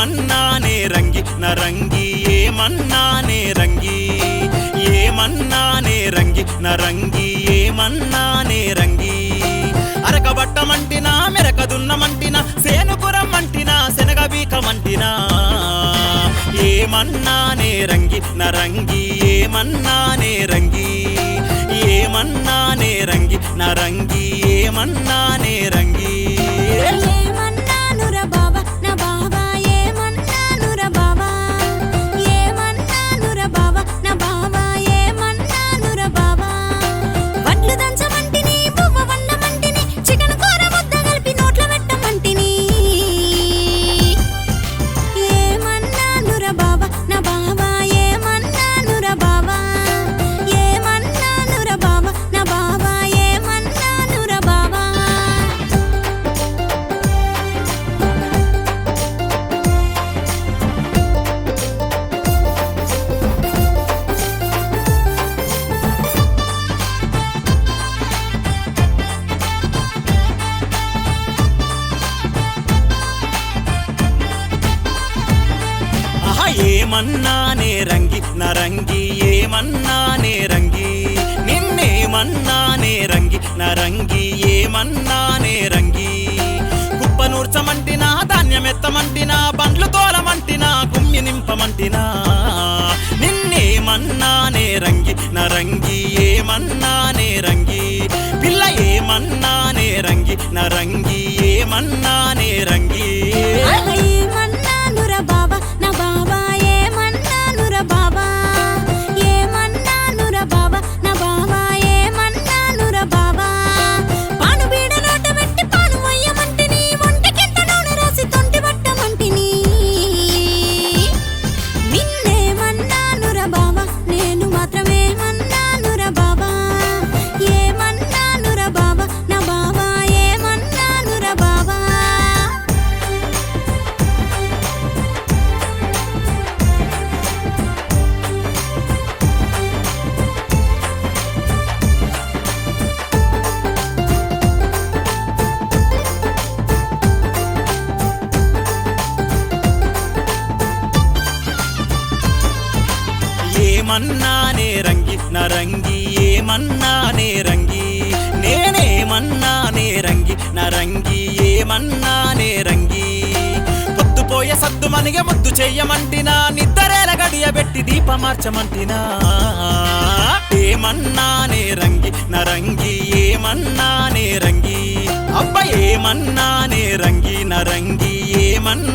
ఏమన్నానే రంగి నరంగి ఏమన్నానే రంగి ఏమన్నానే రంగి నరంగి ఏమన్నానే రంగి అరకబట్టమంటినా మెరకదున్నమంటినా సేనుపురమ్మంటినా శనగబీకమంటినా ఏమన్నానే రంగి నరంగి ఏమన్నానే రంగి ఏమన్నానే రంగి నరంగి ఏమన్నానే రంగి ఏమన్నానురా బావా నా బావా ఏమన్నానురా బావా ఏమన్నానురా బావా నా బావా ఏమన్నానురా బావా వడ్లు దంచమంటిని బువ్వ వండమంటిని చికెన్ కూర ముద్ద కలిపి నోట్ల పెట్టమంటిని ఏమన్నానురా బావా నా బావా ఏమన్నానురా బావా ఏమన్నానురా బావా నా బావా ఏమన్నానురా బావా ఆహా ఏమన్నానే రంగి నరంగి ఏమన్నానే రంగి నిన్నేమన్నానే రంగి నరంగి ఏమన్నానే రంగి కుప్పనూర్చమంటినా ధాన్యమెత్తమంటినా బండ్లు తోలమంటినా గుమ్మి నింపమంటినా నిన్నేమన్నానే రంగి నరంగి ఏమన్నానే రంగి పిల్ల ఏమన్నానే రంగి నరంగి ఏమన్నానే రంగి ఏమన్నానురా బావా నా బావా ఏమన్నానురా బావా ఏమన్నానురా బావా నా బావా ఏమన్నానురా బావా పాను బీడ నోట పెట్టి పాను మొయ్యమంటిని ఒంటికింత నూనె రాసి తొంటి పట్టమంటిని నిన్నేమన్నానురా బావా నేను మాత్రమేమన్నానురా బావా ఏమన్నానురా బావా నా బావా ఏమన్నానురా బావా ఏమన్నానే రంగి నరంగి ఏమన్నానే రంగి నేనేమన్నానే రంగి నరంగి ఏమన్నానే రంగి పొద్దుపోయే సద్దు మనిగె ముద్దు చెయ్యమంటినా నిద్దరేల గడియబెట్టి దీపమార్చమంటినా ఏమన్నానే రంగి నరంగి ఏమన్నానే రంగి అబ్బ ఏమన్నానే రంగి నరంగి ఏమన్నా